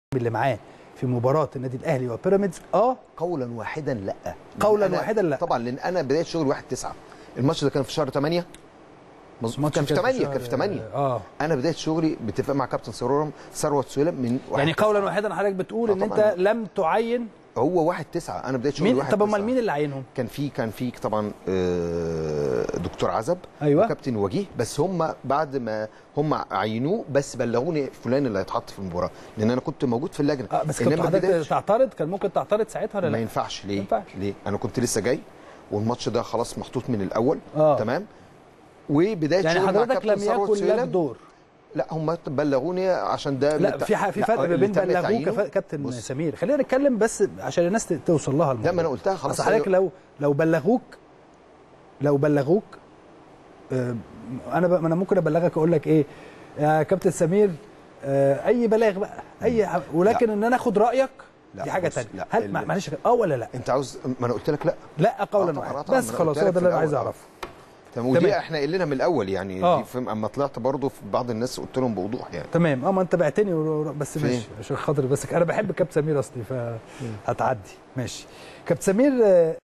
اللي معاه في مباراه النادي الاهلي وبيراميدز اه قولا واحدا لا قولا أنا- واحدا لا. طبعا لان انا بدايه شغل 1 9 الماتش ده كان في شهر 8 مظبوط كان في 8 كان في 8 اه انا بدايه شغلي باتفاق مع كابتن ثروت ثروت سويلم من واحد يعني تسعة. قولا واحدا حضرتك بتقول آه ان انت طبعاً. لم تعين هو 1 9 انا بدايه شغلي مين 1 طب امال مين اللي عينهم؟ كان في كان في طبعا آه، دكتور عزب أيوة. وكابتن وجيه بس هم بعد ما هم عينوه بس بلغوني فلان اللي هيتحط في المباراه لان انا كنت موجود في اللجنه اه بس كنت إنما حضرتك بداية- تعترض كان ممكن تعترض ساعتها ولا ما لا؟ ينفعش ليه؟ ما ينفعش. ليه؟ انا كنت لسه جاي والماتش ده خلاص محطوط من الاول آه. تمام وبدايه يعني شغلي مع حضرتك كابتن لم ثروت يكن لك سويلم دور لا هم بلغوني عشان ده لا اللي في ح- في فرق لا، ما اللي بين تم بلغوك تعيينه. كف- كابتن بص، سمير خلينا نتكلم بس عشان الناس ت- توصل لها الموضوع لا ما انا قلتها خلاص اصل حضرتك لو لو بلغوك لو بلغوك آه، انا ب... انا ممكن ابلغك اقول لك ايه يا كابتن سمير آه، اي بلاغ بقى اي ح- ولكن لا. ان انا اخد رايك لا، دي حاجه بص، ثانيه لا، هل ال- مع- معلش اه ولا لا انت عاوز ما انا قلت لك لا لا قولا آه، طبعاً، واحدا طبعاً، بس ما أنا خلاص قلت هو لك ده في اللي انا عايز الأول. اعرفه تمام ودي تمام. احنا قايلينها من الاول يعني آه. دي فهم اما طلعت برضه في بعض الناس قلت لهم بوضوح يعني تمام اه ما انت بعتني ور- بس فين؟ ماشي عشان خاطر بس انا بحب كابتن سمير اصلي فهتعدي ماشي كابتن سمير آه،